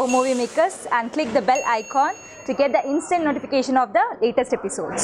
movie makers and click the bell icon to get the instant notification of the latest episodes.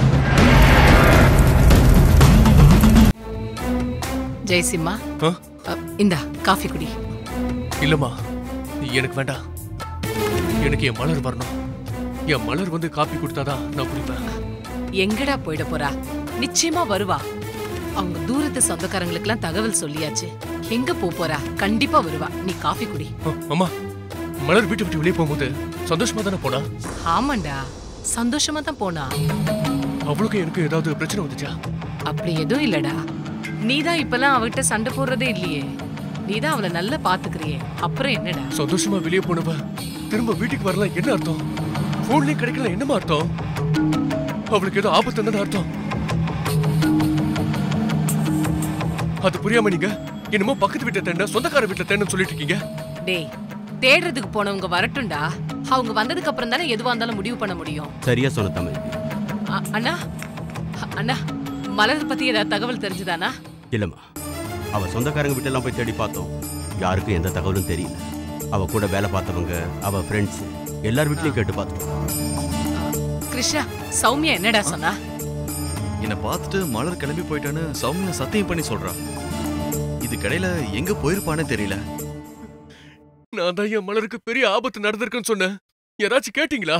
ஜெயசிம்மா ஆ? அ, இந்தா coffee குடி இல்லம்மா எனக்கு வேண்டாம் எனக்கு என் மலர் வரணும் என் மலர் வந்து காப்பி கொடுத்தாதான் நான் குடிப்பேன் எங்கடா போயிட போறா நிச்சயமா வருவா அவங்க தூரத்து சொந்தக்காரங்களுக்கெல்லாம் தகவல் சொல்லியாச்சு எங்க போ போறா கண்டிப்பா வருவா நீ காஃபி குடி அ, அம்மா மலர் வீட்டை விட்டு வெளியே போகும்போது சந்தோஷமா தானே போனா ஆமாண்டா சந்தோஷமா தான் போனா அவளுக்கு எனக்கு ஏதாவது பிரச்சனை வந்துச்சா அப்படி எதுவும் இல்லடா நீதான் இப்பெல்லாம் அவகிட்ட சண்டை போடுறதே இல்லையே நீதான் அவளை நல்லா பாத்துக்கிறியே அப்புறம் என்னடா சந்தோஷமா வெளியே போனவ திரும்ப வீட்டுக்கு வரலாம் என்ன அர்த்தம் போன்லயும் கிடைக்கல என்னமா அர்த்தம் அவளுக்கு ஏதோ ஆபத்து தானே அர்த்தம் அது புரியாம நீங்க என்னமோ பக்கத்து வீட்டை தேட சொந்தக்கார வீட்டுல தேடன்னு சொல்லிட்டு இருக்கீங்க டேய் தேடுறதுக்கு போனவங்க வரட்டும்டா அவங்க வந்ததுக்கு அப்புறம் தானே எதுவா இருந்தாலும் முடிவு பண்ண முடியும் சரியா சொன்ன தமிழ் அ- அண்ணா அ- அண்ணா மலர் பத்தி ஏதாவது தகவல் தெரிஞ்சுதானா இல்லம்மா அவ சொந்தக்காரங்க வீட்டெல்லாம் போய் தேடி பார்த்தோம் யாருக்கும் எந்த தகவலும் தெரியல அவ கூட வேலை பார்த்தவங்க அவ ஃப்ரெண்ட்ஸ் எல்லார் வீட்லயும் கேட்டு பார்த்துட்டோம் கிருஷ்ணா சௌமியா என்னடா சொன்னா என்னை பார்த்துட்டு மலர் கிளம்பி போயிட்டான்னு சௌமியா சத்தியம் பண்ணி சொல்றா இதுக்கடையில எங்க போயிருப்பானே தெரியல நான் தான் என் மலருக்கு பெரிய ஆபத்து நடந்திருக்குன்னு சொன்னேன் யாராச்சும் கேட்டீங்களா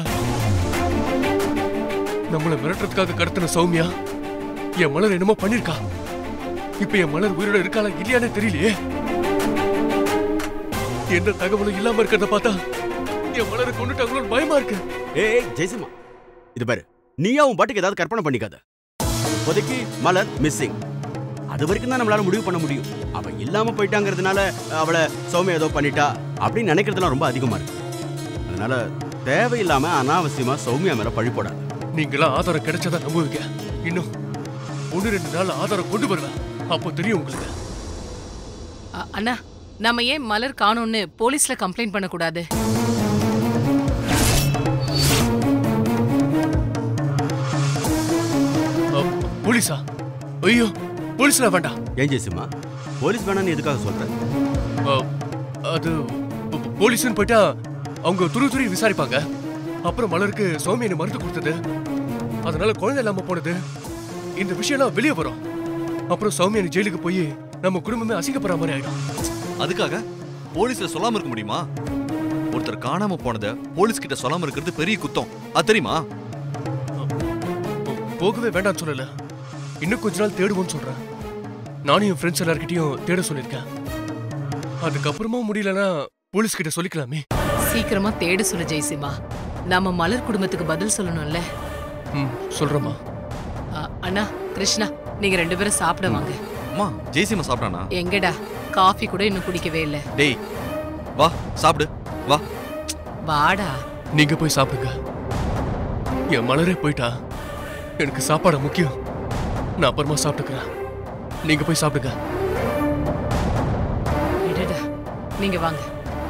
நம்மள மிரட்டுறதுக்காக கடத்தின சௌமியா என் மலர் என்னமோ பண்ணிருக்கா இப்ப என் மலர் உயிரோட இருக்காளா இல்லையானே தெரியலையே எந்த தகவலும் இல்லாம இருக்கிறத பார்த்தா என் மலரை கொண்டுட்டாங்களோன்னு பயமா இருக்கு ஏய் ஜெய்சிமா இது பாரு நீயா உன் பாட்டுக்கு ஏதாவது கற்பனை பண்ணிக்காத இப்போதைக்கு மலர் மிஸ்ஸிங் அது வரைக்கும் தான் நம்மளால முடிவு பண்ண முடியும் அவ இல்லாம போயிட்டாங்கிறதுனால அவளை சௌமியா ஏதோ பண்ணிட்டா அப்படின்னு நினைக்கிறதுலாம் ரொம்ப அதிகமா இருக்கு அதனால தேவையில்லாம அனாவசியமா சௌமியா மேல பழி போடாத நீங்களா ஆதாரம் கிடைச்சதா நம்புவீங்க இன்னும் ஒன்னு ரெண்டு நாள் ஆதாரம் கொண்டு வருவேன் அப்போ தெரியும் உங்களுக்கு அ- அண்ணா நம்ம ஏன் மலர் காணோம்னு போலீஸ்ல கம்ப்ளைண்ட் பண்ணக்கூடாது அ, போலீஸா ஐயோ போலீஸ்ல வேண்டாம் ஏன் ஜெய்சிமா போலீஸ் வேணான்னு எதுக்காக சொல்ற அ, அது போ- போ- போலீஸ்னு போயிட்டா அவங்க துரு துரி விசாரிப்பாங்க அப்புறம் மலருக்கு சௌமியனை மருந்து கொடுத்தது அதனால குழந்தை இல்லாம போனது இந்த விஷயம்லாம் வெளியே வரும் அப்புறம் சௌமியன் ஜெயிலுக்கு போய் நம்ம குடும்பமே அசிங்கப்படுற மாதிரி ஆயிடும் அதுக்காக போலீஸ்ல சொல்லாம இருக்க முடியுமா ஒருத்தர் காணாம போனதை போலீஸ் கிட்ட சொல்லாம இருக்கிறது பெரிய குத்தம் அது தெரியுமா போ- போகவே வேண்டாம்னு சொல்லல இன்னும் கொஞ்ச நாள் தேடுவோம்னு சொல்றேன் நானும் என் ஃப்ரெண்ட்ஸ் எல்லார்கிட்டயும் தேட சொல்லியிருக்கேன் அதுக்கப்புறமா முடியலன்னா போலீஸ் கிட்ட சொல்லிக்கலாமே சீக்கிரமா தேடு சொல்லு ஜெயசிம்மா நம்ம மலர் குடும்பத்துக்கு பதில் சொல்லணும்ல ம் சொல்றேம்மா அ- அண்ணா கிருஷ்ணா நீங்க ரெண்டு பேரும் சாப்பிட வாங்க அம்மா ஜெய்சிமா சாப்பிட்டானா எங்கடா காஃபி கூட இன்னும் குடிக்கவே இல்ல டேய் வா சாப்பிடு வா வாடா நீங்க போய் சாப்பிடுங்க என் மலரே போயிட்டா எனக்கு சாப்பாடு முக்கியம் நான் அப்புறமா சாப்பிட்டுக்கிறேன் நீங்க போய் சாப்பிடுங்க விடுடா நீங்க வாங்க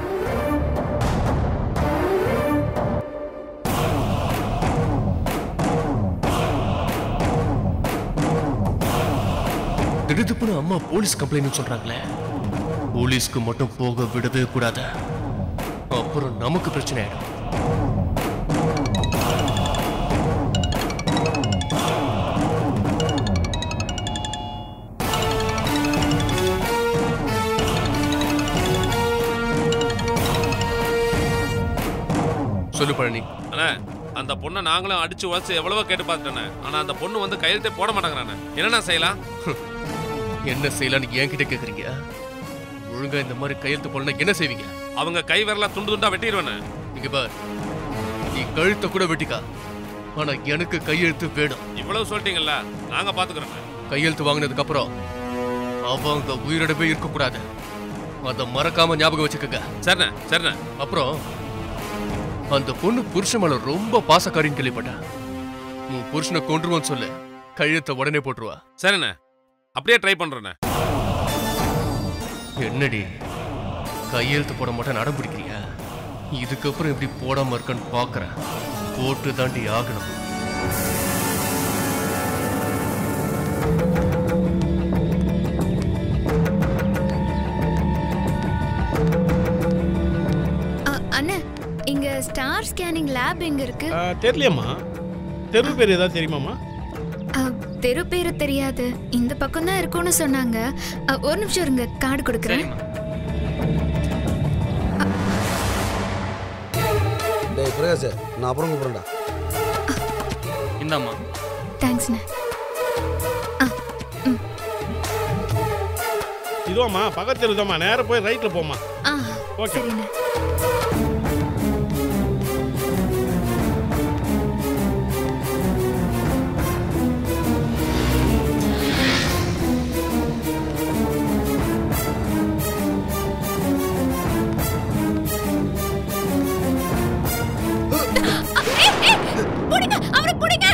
திடுதுப்புன்னு அம்மா போலீஸ் கம்ப்ளைண்ட் சொல்றாங்களே போலீஸ்க்கு மட்டும் போக விடவே கூடாது அப்புறம் நமக்கு பிரச்சனை ஆயிடும் சொல்லு பழனி அண்ணே அந்த பொண்ணை நாங்களும் அடிச்சு உடச்சு எவ்வளவோ கேட்டு பார்த்துட்டேண்ணே ஆனா அந்த பொண்ணு வந்து கையெழுத்தே போட மாட்டேங்கிறானே என்னண்ணா செய்யலாம் என்ன செய்யலாம்னு என்கிட்ட கேக்குறீங்க ஒழுங்கா இந்த மாதிரி கையெழுத்து போடலாம் என்ன செய்வீங்க அவங்க கை விரலா துண்டு துண்டா வெட்டிடுவேண்ணே இங்க பார் நீ கழுத்தை கூட வெட்டிக்கா ஆனா எனக்கு கையெழுத்து வேணும் இவ்வளவு சொல்லிட்டீங்கல்ல நாங்க பாத்துக்கிறோண்ணே கையெழுத்து வாங்கினதுக்கு அப்புறம் அவங்க உயிரோடவே இருக்க கூடாது அதை மறக்காம ஞாபகம் வச்சுக்கோங்க சரிண்ணே சரிண்ணே அப்புறம் அந்த பொண்ணு புருஷன் மேல ரொம்ப பாசக்காரின்னு கேள்விப்பட்டேன் உன் புருஷனை கொன்றுவான்னு சொல்லு கையெழுத்த உடனே போட்டுருவா சரிண்ணே அப்படியே ட்ரை பண்றேண்ணே என்னடி கையெழுத்து போட மாட்டேன் அடம் பிடிக்கிறியா இதுக்கப்புறம் எப்படி போடாம இருக்கன்னு பாக்குறேன் போட்டு தாண்டி ஆகணும் அ- அண்ணே கார் ஸ்கேனிங் லேப் எங்க இருக்கு ஆ, தெரியலையம்மா தெரு பேர் ஏதாவது தெரியுமாம்மா அ, தெரு பேரு தெரியாது இந்த பக்கம் தான் இருக்கும்னு சொன்னாங்க அ, ஒரு நிமிஷம் இருங்க கார்டு கொடுக்குறேன் டேய் பிரகாஷ் நான் அப்புறம் கூப்பிட்றேன்டா இந்தாம்மா தேங்க்ஸ்ண்ணே இதுவாம்மா பக்கத்து தெருதாம்மா நேரா போய் ரைட்ல போம்மா ஆ ஓகே சரிண்ணே புடிங்க அவரை புடிங்க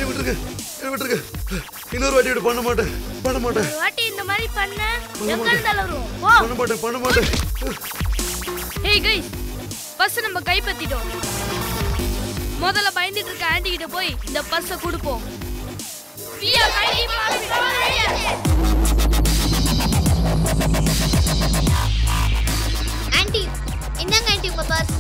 விட்டுருங்க என்னை விட்டுருங்க இன்னொரு வாட்டி இப்படி பண்ண மாட்டேன் பண்ண மாட்டேன் ஒரு வாட்டி இந்த மாதிரி பண்ண எங்க இருந்தாலும் போ பண்ண மாட்டேன் பண்ண மாட்டேன் ஹேய் கைஸ் பஸ் நம்ம கைப்பற்றிட்டோம் முதல்ல பயந்துட்டு இருக்க ஆண்டி கிட்ட போய் இந்த பஸ்ஸை கொடுப்போம் We are mighty Morphin Power Rangers. Aunty இந்தாங்க ஆண்டி உங்க பர்ஸ்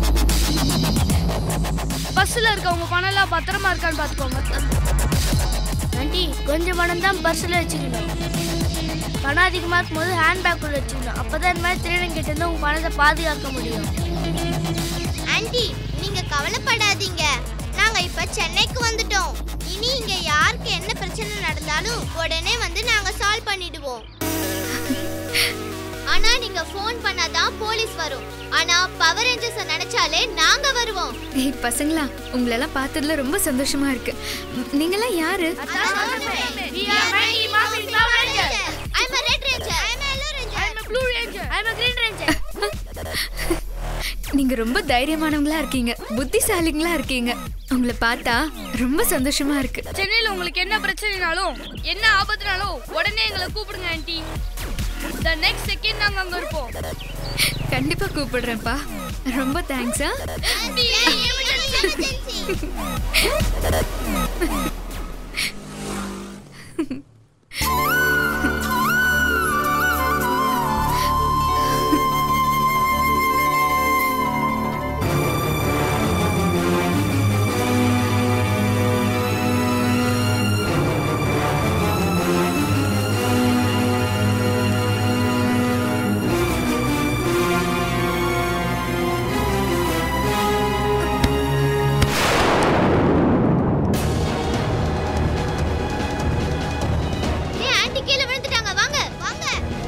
பஸ்ஸில் இருக்கவங்க பணம்லாம் பத்திரமா இருக்கான்னு பார்த்துக்கோங்க ஆண்டி கொஞ்சம் பணம் தான் பஸ்ஸில் வச்சுக்கணும் பணம் அதிகமாக இருக்கும்போது ஹேண்ட் பேக்குள்ள வச்சுக்கணும் அப்போ தான் இந்த மாதிரி திருடன் கிட்ட இருந்து உங்கள் பணத்தை பாதுகாக்க முடியும் ஆண்டி நீங்க கவலைப்படாதீங்க நாங்க இப்ப சென்னைக்கு வந்துட்டோம் இனி இங்க யாருக்கு என்ன பிரச்சனை நடந்தாலும் உடனே வந்து நாங்க சால்வ் பண்ணிடுவோம் ஆனா நீங்க ஃபோன் பண்ணாதான் போலீஸ் வரும் ஆனா பவர் ரேஞ்சர்ஸ் நினைச்சாலே நாங்க வருவோம் ஏய் பசங்களா உங்களெல்லாம் பார்த்ததுல ரொம்ப சந்தோஷமா இருக்கு ம், நீங்கெல்லாம் யாரு We are mighty Morphin Power Rangers. I'm a red ranger. I'm a yellow ranger. I'm a blue ranger. I'm a green ranger. நீங்க ரொம்ப தைரியமானவங்களா இருக்கீங்க புத்திசாலிங்களா இருக்கீங்க உங்களை பார்த்தா ரொம்ப சந்தோஷமா இருக்கு சென்னையில் உங்களுக்கு என்ன பிரச்சனைனாலும் என்ன ஆபத்துனாலும் உடனே எங்களை கூப்பிடுங்க ஆண்டி த நெக்ஸ்ட் செகண்ட் நாங்கள் அங்கே இருப்போம் கண்டிப்பா கூப்பிடுறேன்ப்பா ரொம்ப தேங்க்ஸா ஏய் ஆண்டி கீழே விழுந்துட்டாங்க வாங்க வாங்க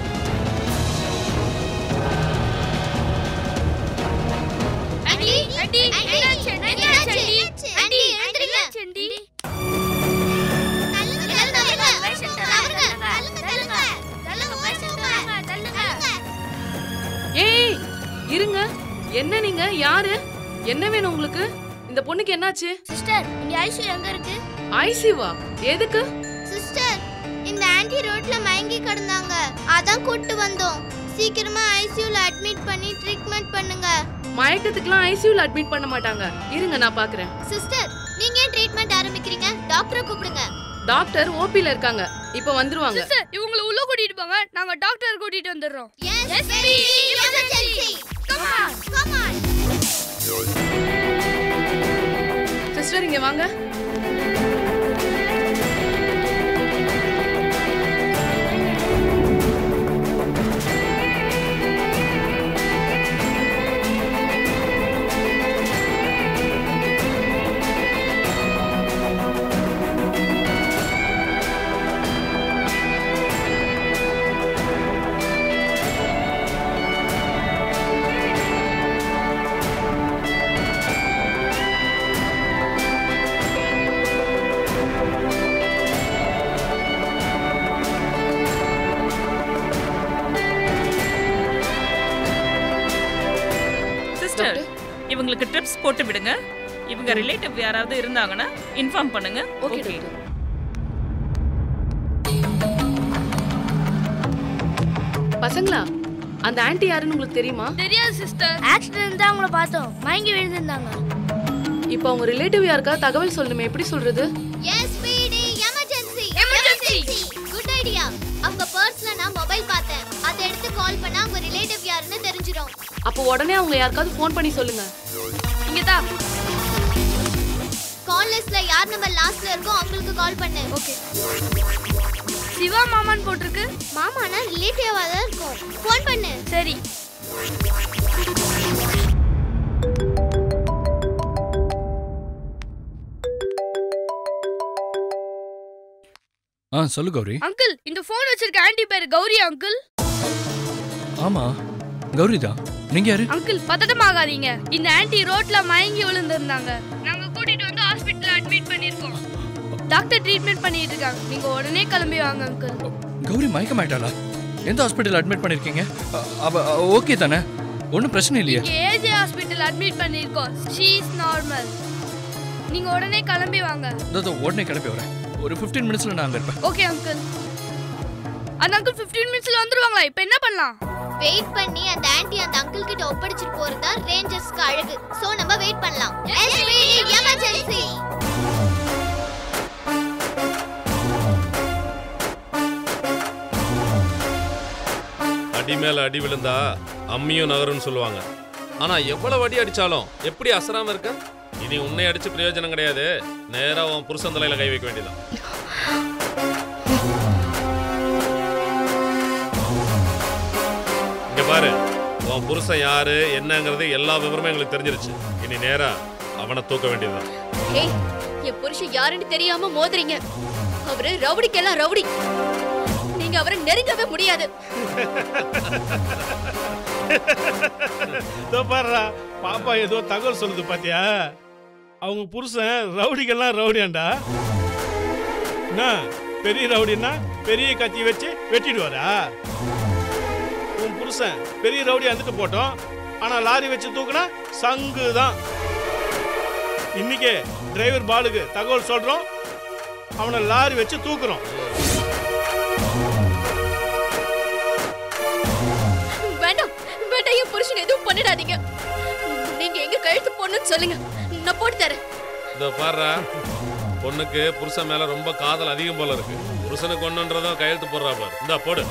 ஆண்டி ஆண்டி என்னாச்சு என்னாச்சு ஆண்டி ஆண்டி எழுந்திருங்க ஆண்டி ஏய் இருங்க என்ன நீங்க யாரு என்ன வேணும் உங்களுக்கு இந்த பொண்ணுக்கு என்னாச்சு சிஸ்டர் இங்க ஐசி எங்க இருக்கு ஐசிவா எதுக்கு சிஸ்டர் இந்த ஆன்ட்டி ரோட்ல மயங்கி கிடந்தாங்க அதான் கூட்டு வந்தோம் சீக்கிரமா ஐசியூல அட்மிட் பண்ணி ட்ரீட்மெண்ட் பண்ணுங்க மயக்கத்துக்குலாம் ஐசியூல அட்மிட் பண்ண மாட்டாங்க இருங்க நான் பாக்குறேன் சிஸ்டர் நீங்க ஏன் ட்ரீட்மெண்ட் ஆரம்பிக்கிறீங்க டாக்டரை கூப்பிடுங்க டாக்டர் ஓபில இருக்காங்க இப்ப வந்துருவாங்க சிஸ்டர் இவங்களை உள்ள கூட்டிட்டு போங்க நாங்க டாக்டர் கூட்டிட்டு வந்துடுறோம் Yes, emergency. Come on. Come on. Sister இங்க வாங்க சிஸ்டர் இவங்களுக்கு ட்ரிப்ஸ் போட்டு விடுங்க இவங்க ரிலேட்டிவ் யாராவது இருந்தாங்கன்னா இன்ஃபார்ம் பண்ணுங்க ஓகே ஓகே பசங்களா அந்த ஆன்ட்டி யாருன்னு உங்களுக்கு தெரியுமா தெரியாது சிஸ்டர் ஆக்சிடென்ட் தான் அவங்கள பார்த்தோம் மயங்கி விழுந்திருந்தாங்க இப்போ அவங்க ரிலேட்டிவ் யாருக்கா தகவல் சொல்லணுமே எப்படி சொல்றது SPD emergency Emergency. Good idea அவங்க பர்ஸ்ல நான் மொபைல் பார்த்தேன் அதை எடுத்து கால் பண்ணா அவங்க ரிலேட்டிவ் யாருன்னு தெரிஞ்சிடும் அப்போ உடனே அவங்க யாருக்காவது ஃபோன் பண்ணி சொல்லுங்க இங்க தான் கால் லிஸ்ட்ல யார் நம்பர் லாஸ்ட்ல இருக்கோ அவங்களுக்கு கால் பண்ணு ஓகே சிவா மாமான்னு போட்டிருக்கு மாமானா ரிலேட்டிவா தான் இருக்கும் ஃபோன் பண்ணு சரி ஆ சொல்லு கௌரி அங்கிள் இந்த போன் வச்சிருக்க ஆண்டி பேரு கௌரி அங்கிள் ஆமா கௌரி தான் நீங்க யாரு அங்கிள் பதட்டமாகாதீங்க இந்த ஆண்டி ரோட்ல மயங்கி விழுந்திருந்தாங்க நாங்க கூட்டிட்டு வந்து ஹாஸ்பிட்டல் அட்மிட் பண்ணிருக்கோம் டாக்டர் ட்ரீட்மெண்ட் பண்ணிட்டு இருக்காங்க நீங்க உடனே கிளம்பி வாங்க அங்கிள் கௌரி மயக்கமாயிட்டாளா எந்த ஹாஸ்பிட்டல் அட்மிட் பண்ணிருக்கீங்க அ- அவ ஓகே தானே ஒன்றும் பிரச்சனை இல்லையே இங்க ஏஜே ஹாஸ்பிட்டல் அட்மிட் பண்ணிருக்கோம் ஷீ இஸ் நார்மல் நீங்க உடனே கிளம்பி வாங்க இதோ இதோ உடனே கிளம்பி வரேன் ஒரு ஃபிஃப்டீன் மினிட்ஸில் நான் அங்கே இருப்பேன் ஓகே அங்கிள் அந்த அங்கிள் 15 மினிட்ஸ்ல வந்துருவாங்களா இப்போ என்ன பண்ணலாம் வெயிட் பண்ணி அந்த ஆன்ட்டி அந்த அங்கிள் கிட்ட ஒப்படைச்சிட்டு போறது தான் ரேஞ்சர்ஸ்க்கு அழகு சோ நம்ம வெயிட் பண்ணலாம் எமர்ஜென்சி அடி மேல அடி விழுந்தா அம்மியும் நகரும்னு சொல்லுவாங்க ஆனா எவ்வளவு அடி அடிச்சாலும் எப்படி அசராம இருக்க இனி உன்னை அடிச்சு பிரயோஜனம் கிடையாது நேரா உன் புருஷன் தலையில கை வைக்க வேண்டியதான் இங்க பாரு உன் புருஷன் யாரு என்னங்கிறது எல்லா விவரமும் எங்களுக்கு தெரிஞ்சிருச்சு இனி நேரா அவனை தூக்க வேண்டியதுதான் ஏய் என் புருஷன் யாருன்னு தெரியாம மோதுறீங்க அவரு ரவுடிக்கெல்லாம் ரவுடி நீங்க அவரை நெருங்கவே முடியாது இதோ பாருடா பாப்பா ஏதோ தகவல் சொல்லுது பாத்தியா அவங்க புருஷன் ரவுடிக்கெல்லாம் ரவுடியாண்டா என்ன பெரிய ரவுடின்னா பெரிய கத்தி வச்சு வெட்டிடுவாரா உன் புருஷன் பெரிய ரவுடி வந்துட்டு போட்டோம் ஆனா லாரி வச்சு தூக்குனா சங்கு தான் இன்னைக்கே டிரைவர் பாலுக்கு தகவல் சொல்றோம் அவனை லாரி வச்சு தூக்குறோம் வேண்டாம் வேண்டாம் என் புருஷன் எதுவும் பண்ணிடாதீங்க நீங்க எங்க கழுத்து போடணும்னு சொல்லுங்க நான் போட்டு தரேன் இதோ பாருடா பொண்ணுக்கு புருஷன் மேல ரொம்ப காதல் அதிகம் போல இருக்கு புருஷனுக்கு ஒண்ணுன்றதும் கையெழுத்து போடுறா பாரு இந்தா போடு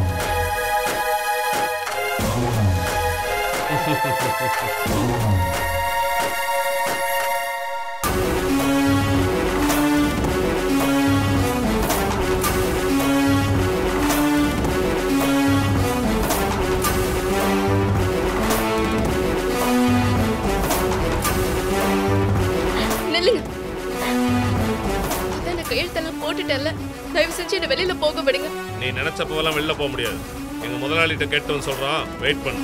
நில்லுங்க அதான் நான் கையெழுத்தெல்லாம் போட்டுட்டேன்ல தயவு செஞ்சு என்ன வெளியில போக விடுங்க நீ நினைச்சப்போலாம் வெளில போக முடியாது எங்க முதலாளிகிட்ட கேட்டோன்னு சொல்றான் வெயிட் பண்ணு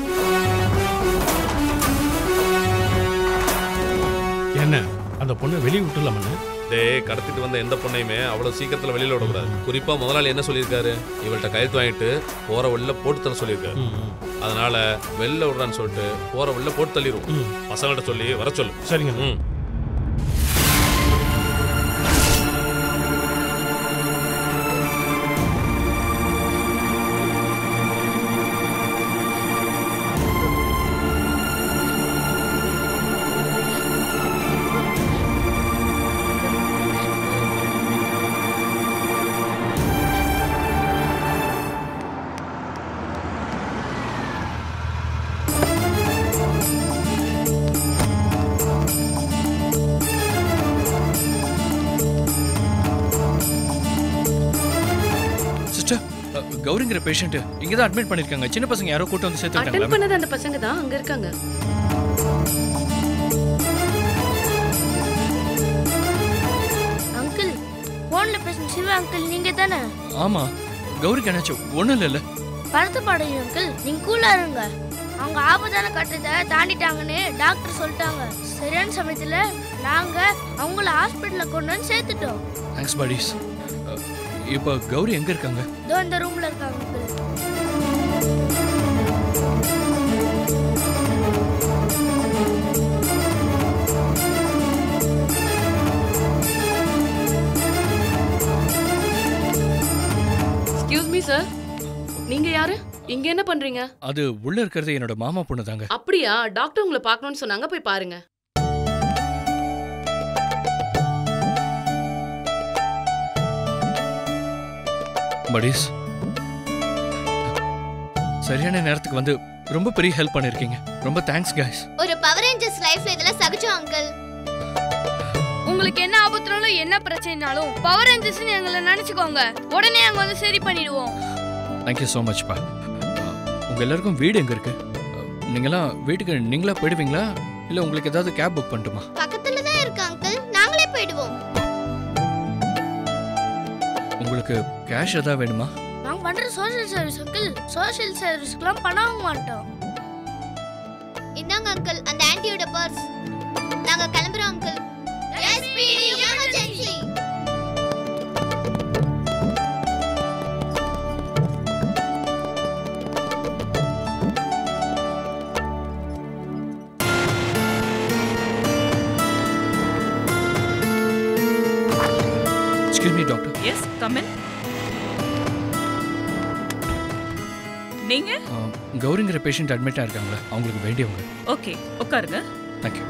என்ன அந்த பொண்ணை வெளியே விட்டுலாமண்ணே டேய் கடத்திட்டு வந்த எந்த பொண்ணையுமே அவ்வளவு சீக்கிரத்துல வெளியில விடக்கூடாது குறிப்பா முதலாளி என்ன சொல்லியிருக்காரு இவள்கிட்ட கையெழுத்து வாங்கிட்டு போற வழியில போட்டு தர சொல்லியிருக்காரு அதனால வெளில விடுறான்னு சொல்லிட்டு போற வழியில போட்டு தள்ளிடுவோம் பசங்கள்ட்ட சொல்லி வர சொல்லு சரிங்க ம் சிஸ்டர் கௌரிங்கிற பேஷண்ட் இங்கே தான் அட்மிட் பண்ணியிருக்காங்க சின்ன பசங்க யாரோ கூட்டு வந்து அட்டன் சேர்த்துருக்காங்க பண்ணது அந்த பசங்க தான் அங்க இருக்காங்க அங்கிள் போன்ல பேசுன சிவா அங்கிள் நீங்க தானே ஆமாம் கௌரிக்கு என்னாச்சு ஒன்றும் இல்லைல்ல படுத்து பாடுங்க அங்கிள் நீங்க கூலா இருங்க அவங்க ஆபத்தான கட்டத்தை தாண்டிட்டாங்கன்னு டாக்டர் சொல்லிட்டாங்க சரியான சமயத்துல நாங்க அவங்கள ஹாஸ்பிட்டல்ல கொண்டு வந்து சேர்த்துட்டோம் தேங்க்ஸ் பாடிஸ் இப்போ கௌரி எங்கே இருக்காங்க இதோ இந்த ரூம்ல இருக்காங்க அங்கிள் எக்ஸ்கியூஸ் மீ சார் நீங்க யாரு இங்க என்ன பண்றீங்க அது உள்ளே இருக்கிறது என்னோட மாமா பொண்ணு தாங்க அப்படியா டாக்டர் உங்களை பார்க்கணும்னு சொன்னாங்க போய் பாருங்க படீஸ் சரியான நேரத்துக்கு வந்து ரொம்ப பெரிய ஹெல்ப் பண்ணியிருக்கீங்க ரொம்ப தேங்க்ஸ் guys ஒரு பவர் ரேஞ்சர்ஸ் லைஃப்ல இதெல்லாம் சகஜம் அங்கிள் உங்களுக்கு என்ன ஆபத்துனாலும் என்ன பிரச்சனைனாலும் பவர் ரேஞ்சர்ஸ்னு எங்களை நினைச்சுக்கோங்க உடனே அங்க வந்து சரி பண்ணிடுவோம் தேங்க்யூ ஸோ மச்ப்பா உங்கள் எல்லாருக்கும் வீடு எங்கே இருக்கு நீங்களாம் வீட்டுக்கு நீங்களா போயிடுவீங்களா இல்லை உங்களுக்கு ஏதாவது கேப் புக் பண்ணட்டுமா பக்கத்துல தான் இருக்கு அங்கிள் நாங்களே போயிடுவோம் உங்களுக்கு கேஷ் ஏதாவது வேணுமா நாங்க பண்ற சோஷியல் சர்வீஸ் அங்கிள் சோஷியல் சர்வீஸ்க்குலாம் பண்ண மாட்டோம் இந்தாங்க அங்கிள் அந்த ஆன்ட்டியோட பர்ஸ் நாங்க கிளம்புறோம் uncle SPD emergency me doctor yes come in நீங்க கௌரிங்கிற பேஷண்ட் அட்மிட்டாக இருக்காங்களா அவங்களுக்கு வேண்டியவங்க ஓகே உட்காருங்க தேங்க்யூ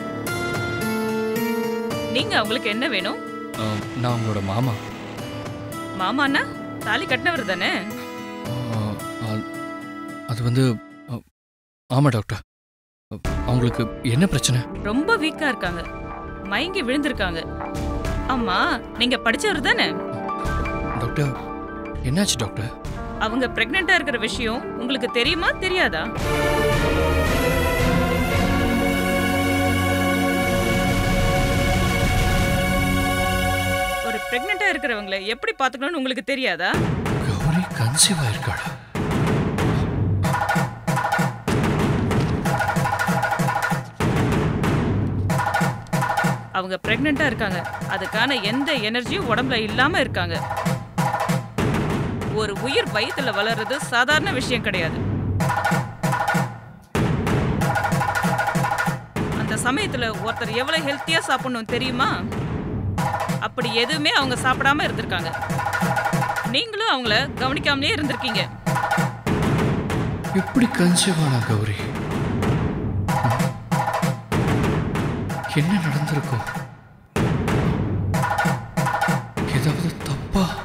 நீங்க அவங்களுக்கு என்ன வேணும் நான் உங்களோட மாமா மாமான்னா தாலி கட்டினவர் தானே ஆ, அது- அது வந்து ஆ, ஆமா டாக்டர் அவங்களுக்கு என்ன பிரச்சனை ரொம்ப வீக்கா இருக்காங்க மயங்கி விழுந்திருக்காங்க அம்மா நீங்க படிச்சவர் தானே டாக்டர் என்னாச்சு டாக்டர் அவங்க பிரெக்னெண்டா இருக்கிற விஷயம் உங்களுக்கு தெரியுமா தெரியாதா ஒரு பிரெக்னெண்டா இருக்கிறவங்கள எப்படி பாத்துக்கணும்னு உங்களுக்கு தெரியாதா கௌரி கன்சீவ் ஆயிருக்காளா அவங்க பிரெக்னெண்டா இருக்காங்க அதுக்கான எந்த எனர்ஜியும் உடம்புல இல்லாம இருக்காங்க ஒரு உயிர் வயித்துல வளர்றது சாதாரண விஷயம் கிடையாது அந்த சமயத்துல ஒருத்தர் எவ்வளவு ஹெல்த்தியா சாப்பிடணும் தெரியுமா அப்படி எதுவுமே அவங்க சாப்பிடாம இருந்திருக்காங்க நீங்களும் அவங்கள கவனிக்காமலே இருந்திருக்கீங்க எப்படி கன்சீவ் ஆனா கௌரி என்ன நடந்திருக்கும் ஏதாவது தப்பா